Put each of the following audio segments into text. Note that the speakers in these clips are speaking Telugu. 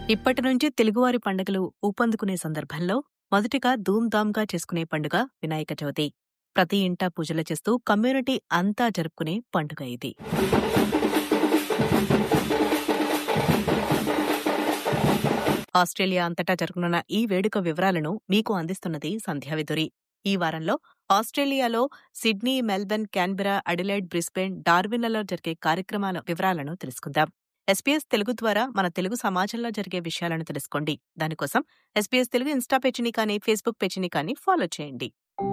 ఇప్పటి నుంచి తెలుగువారి పండుగలు ఊపందుకునే సందర్భంలో మొదటిగా ధూమ్ధామ్గా చేసుకునే పండుగ వినాయక చవితి ప్రతి ఇంటా పూజలు చేస్తూ కమ్యూనిటీ అంతా జరుపుకునే పండుగ ఇది ఆస్ట్రేలియా అంతటా జరగనున్న ఈ వేడుక వివరాలను మీకు అందిస్తున్నది సంధ్యావిధురి ఈ వారంలో ఆస్ట్రేలియాలో Sydney Melbourne Canberra Adelaide Brisbane డార్విన్లలో జరిగే కార్యక్రమాల వివరాలను తెలుసుకుందాం ఎస్పీఎస్ తెలుగు ద్వారా మన తెలుగు సమాజంలో జరిగే విషయాలను తెలుసుకోండి దానికోసం ఎస్పీఎస్ తెలుగు ఇన్స్టా పేజీని కానీ ఫేస్బుక్ పేజీని కానీ ఫాలో చేయండి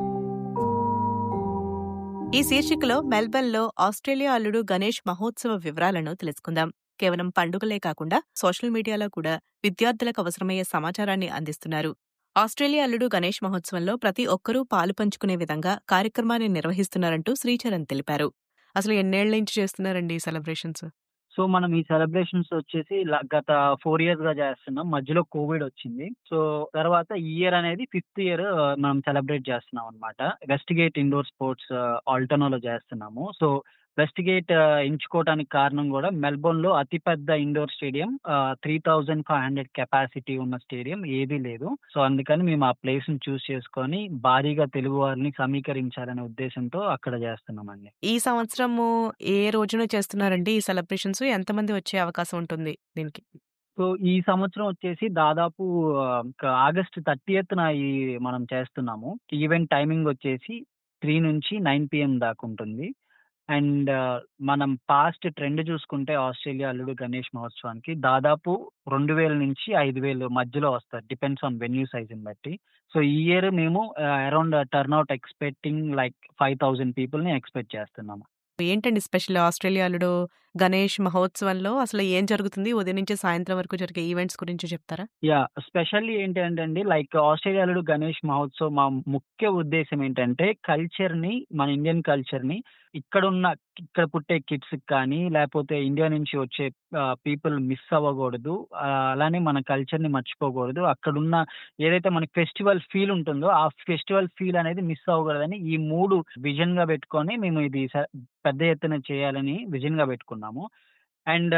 ఈ శీర్షికలో మెల్బర్న్లో ఆస్ట్రేలియా అల్లుడు గణేష్ మహోత్సవ వివరాలను తెలుసుకుందాం కేవలం పండుగలే కాకుండా సోషల్ మీడియాలో కూడా విద్యార్థులకు అవసరమయ్యే సమాచారాన్ని అందిస్తున్నారు ఆస్ట్రేలియా అల్లుడు గణేష్ మహోత్సవంలో ప్రతి ఒక్కరూ పాలు పంచుకునే విధంగా కార్యక్రమాన్ని నిర్వహిస్తున్నారంటూ శ్రీచరణ్ తెలిపారు అసలు ఎన్నేళ్ల నుంచి చేస్తున్నారండి ఈ సెలబ్రేషన్స్ సో మనం ఈ సెలబ్రేషన్స్ వచ్చేసి ల- గత ఫోర్ ఇయర్స్ గా చేస్తున్నాం మధ్యలో కోవిడ్ వచ్చింది సో తర్వాత ఈ ఇయర్ అనేది ఫిఫ్త్ ఇయర్ మనం సెలబ్రేట్ చేస్తున్నాం అనమాట వెస్ట్ గేట్ ఇండోర్ స్పోర్ట్స్ ఆల్టోనాలో చేస్తున్నాము సో వెస్ట్ గేట్ ఎంచుకోవడానికి కారణం కూడా మెల్బోర్న్ లో అతిపెద్ద indoor stadium three thousand five hundred capacity ఉన్న స్టేడియం ఏదీ లేదు సో అందుకని మేము ఆ ప్లేస్ ని చూస్ చేసుకొని భారీగా తెలుగు వారిని సమీకరించాలనే ఉద్దేశంతో అక్కడ చేస్తున్నామండి ఈ సంవత్సరము ఏ రోజున చేస్తున్నారండి ఈ సెలబ్రేషన్స్ ఎంతమంది వచ్చే అవకాశం ఉంటుంది దీనికి సో ఈ సంవత్సరం వచ్చేసి దాదాపు ఆ, ఒక ఆగస్ట్ థర్టీయత్ ఈ మనం చేస్తున్నాము ఈవెంట్ టైమింగ్ వచ్చేసి త్రీ నుంచి నైన్ పిఎం దాకా ఉంటుంది అండ్ మనం పాస్ట్ ట్రెండ్ చూసుకుంటే ఆస్ట్రేలియా అల్లుడు గణేష్ మహోత్సవానికి దాదాపు రెండు వేల నుంచి ఐదు వేలు మధ్యలో వస్తారు డిపెండ్స్ ఆన్ వెన్యూ సైజ్ని బట్టి సో ఈ ఇయర్ మేము around turn out expecting like five thousand పీపుల్ని ఎక్స్పెక్ట్ చేస్తున్నాము ఏంటండి స్పెషల్ ఆస్ట్రేలియా అల్లుడు గణేష్ మహోత్సవంలో అసలు ఏం జరుగుతుంది ఉదయం నుంచి సాయంత్రం వరకు జరిగే ఈవెంట్స్ గురించి చెప్తారా యా స్పెషల్లీ ఏంటంటే అండి లైక్ ఆస్ట్రేలియాలో గణేష్ మహోత్సవ్ మా ముఖ్య ఉద్దేశం ఏంటంటే కల్చర్ ని మన ఇండియన్ కల్చర్ ని ఇక్కడ ఉన్న ఇక్కడ పుట్టే కిడ్స్ కానీ లేకపోతే ఇండియా నుంచి వచ్చే పీపుల్ మిస్ అవ్వకూడదు ఆ, అలానే మన కల్చర్ ని మర్చిపోకూడదు అక్కడున్న ఏదైతే మనకి ఫెస్టివల్ ఫీల్ ఉంటుందో ఆ ఫెస్టివల్ ఫీల్ అనేది మిస్ అవ్వకూడదని ఈ మూడు విజన్ గా పెట్టుకొని మేము ఇది స- పెద్ద ఎత్తున చేయాలని విజన్ గా పెట్టుకున్నాము అండ్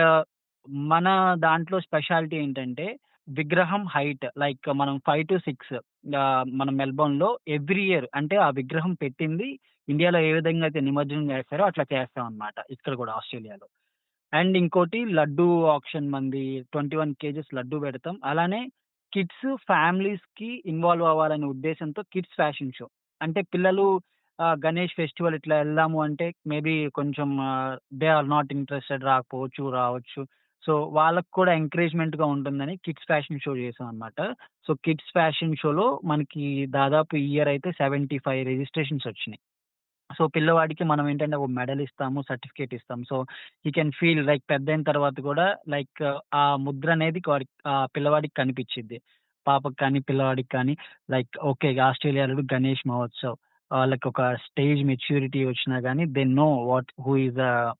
మన దాంట్లో స్పెషాలిటీ ఏంటంటే విగ్రహం హైట్ లైక్ మనం ఫైవ్ టు సిక్స్ మన మెల్బోర్న్ లో ఎవ్రీ ఇయర్ అంటే ఆ విగ్రహం పెట్టింది ఇండియాలో ఏ విధంగా అయితే నిమజ్జనం చేస్తారో అట్లా చేస్తాం అన్నమాట ఇక్కడ కూడా ఆస్ట్రేలియాలో అండ్ ఇంకోటి లడ్డు ఆప్షన్ మంది ట్వంటీ వన్ కేజెస్ లడ్డు పెడతాం అలానే కిడ్స్ ఫ్యామిలీస్ కి ఇన్వాల్వ్ అవ్వాలనే ఉద్దేశంతో కిడ్స్ ఫ్యాషన్ షో అంటే పిల్లలు ఆ, గణేష్ ఫెస్టివల్ ఇట్లా వెళ్దాము అంటే మేబీ కొంచెం దే ఆర్ నాట్ ఇంట్రెస్టెడ్ రాకపోవచ్చు రావచ్చు సో వాళ్ళకు కూడా ఎంకరేజ్మెంట్ గా ఉంటుందని కిడ్స్ ఫ్యాషన్ షో చేసాం అనమాట సో కిడ్స్ ఫ్యాషన్ షోలో మనకి దాదాపు ఈ ఇయర్ అయితే సెవెంటీ ఫైవ్ రిజిస్ట్రేషన్స్ వచ్చినాయి సో పిల్లవాడికి మనం ఏంటంటే ఒక మెడల్ ఇస్తాము సర్టిఫికేట్ ఇస్తాం సో ఈ కెన్ ఫీల్ లైక్ పెద్ద అయిన తర్వాత కూడా లైక్ ఆ ముద్ర అనేది వాడికి ఆ పిల్లవాడికి కనిపించింది పాపకి కానీ పిల్లవాడికి కానీ లైక్ ఓకే ఆస్ట్రేలియాలో గణేష్ మహోత్సవ్ వాళ్ళకి ఒక స్టేజ్ మెచ్యూరిటీ వచ్చినా కానీ they know what who is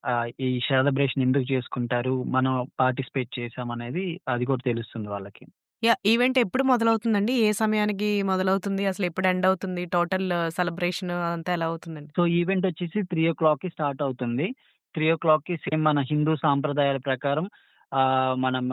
ఈ సెలబ్రేషన్ ఎందుకు చేసుకుంటారు మనం పార్టిసిపేట్ చేసాం అనేది అది కూడా తెలుస్తుంది వాళ్ళకి యా ఈవెంట్ ఎప్పుడు మొదలవుతుందండి ఏ సమయానికి మొదలవుతుంది అసలు ఎప్పుడు ఎండ్ అవుతుంది టోటల్ సెలబ్రేషన్ అంతా ఎలా అవుతుందండి సో ఈవెంట్ వచ్చేసి త్రీ ఓ క్లాక్ కి స్టార్ట్ అవుతుంది త్రీ ఓ క్లాక్ కి సేమ్ మన హిందూ సాంప్రదాయాల ప్రకారం ఆ, మనం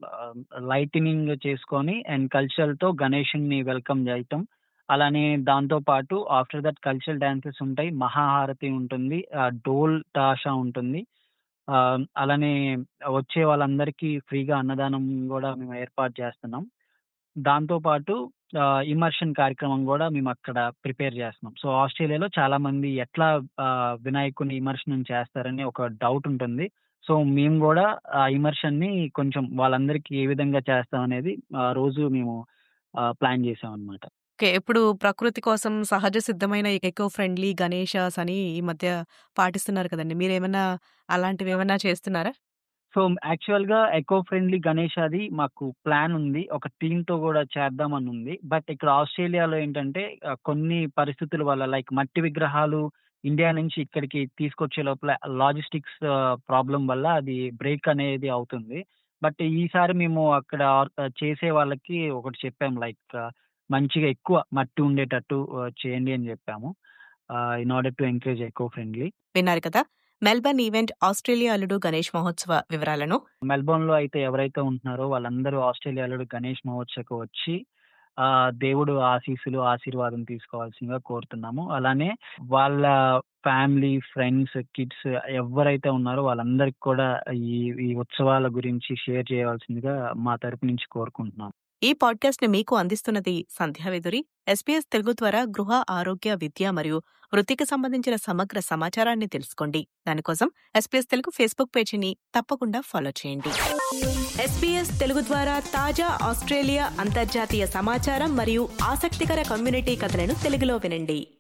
లైటినింగ్ చేసుకొని అండ్ కల్చరల్ తో గణేషుని వెల్కమ్ చేయటం అలానే దాంతో పాటు ఆఫ్టర్ దట్ కల్చరల్ డాన్సెస్ ఉంటాయి మహాహారతి ఉంటుంది ఆ, డోల్ తాషా ఉంటుంది ఆ, అలానే వచ్చే వాళ్ళందరికీ ఫ్రీగా అన్నదానం కూడా మేము ఏర్పాటు చేస్తున్నాం దాంతో పాటు ఇమర్షన్ కార్యక్రమం కూడా మేము అక్కడ ప్రిపేర్ చేస్తున్నాం సో ఆస్ట్రేలియాలో చాలా మంది ఎట్లా ఆ, వినాయకుని ఇమర్షన్ చేస్తారని ఒక డౌట్ ఉంటుంది సో మేము కూడా ఆ ఇమర్షన్ ని కొంచెం వాళ్ళందరికీ ఏ విధంగా చేస్తాం అనేది ఆ రోజు మేము ప్లాన్ చేసాం అనమాట ఓకే ఇప్పుడు ప్రకృతి కోసం సహజ సిద్ధమైన ఎకో ఫ్రెండ్లీ గణేషాస్ అని ఈ మధ్య పాటిస్తున్నారు కదండి మీరు ఏమైనా అలాంటివి ఏమైనా చేస్తున్నారా సో యాక్చువల్ గా ఎకో ఫ్రెండ్లీ గణేష్ అది మాకు ప్లాన్ ఉంది ఒక టీమ్ తో కూడా చేద్దామని ఉంది బట్ ఇక్కడ ఆస్ట్రేలియాలో ఏంటంటే ఆ, కొన్ని పరిస్థితుల వల్ల లైక్ మట్టి విగ్రహాలు ఇండియా నుంచి ఇక్కడికి తీసుకొచ్చే లోపల లాజిస్టిక్స్ ప్రాబ్లం వల్ల అది బ్రేక్ అనేది అవుతుంది బట్ ఈసారి మేము అక్కడ ఆ, చేసే వాళ్ళకి ఒకటి చెప్పాము లైక్ మంచిగా ఎక్కువ మట్టి ఉండేటట్టు ఆ, చేయండి అని చెప్పాము in order to encourage eco friendly విన్నారు కదా మెల్బర్న్ ఈవెంట్ ఆస్ట్రేలియా అల్లుడు గణేష్ మహోత్సవ వివరాలను మెల్బోర్న్‌లో అయితే ఎవరైతే ఉంటున్నారో వాళ్ళందరూ ఆస్ట్రేలియా అల్లుడు గణేష్ మహోత్సవ్‌కి వచ్చి ఆహ్, దేవుడు ఆశీస్సులు, ఆశీర్వాదం తీసుకోవాల్సిందిగా కోరుతున్నాము. అలానే వాళ్ళ ఫ్యామిలీ, ఫ్రెండ్స్, కిడ్స్ ఎవ్వరైతే ఉన్నారో వాళ్ళందరికి కూడా ఈ ఈ ఉత్సవాల గురించి షేర్ చేయవలసిందిగా మా తరపు నుంచి కోరుకుంటున్నాం. ఈ పాడ్‌కాస్ట్‌ని మీకు అందిస్తున్నది సంధ్యావేదురి. ఎస్‌బీఎస్ తెలుగు ద్వారా గృహ, ఆరోగ్య, విద్య మరియు వృత్తికి సంబంధించిన సమగ్ర సమాచారాన్ని తెలుసుకోండి. దానికోసం ఎస్‌బీఎస్ తెలుగు ఫేస్‌బుక్ పేజీని తప్పకుండా ఫాలో చేయండి. ఎస్‌బీఎస్ తెలుగు ద్వారా తాజా ఆస్ట్రేలియా, అంతర్జాతీయ సమాచారం మరియు ఆసక్తికర కమ్యూనిటీ కథలను తెలుగులో వినండి.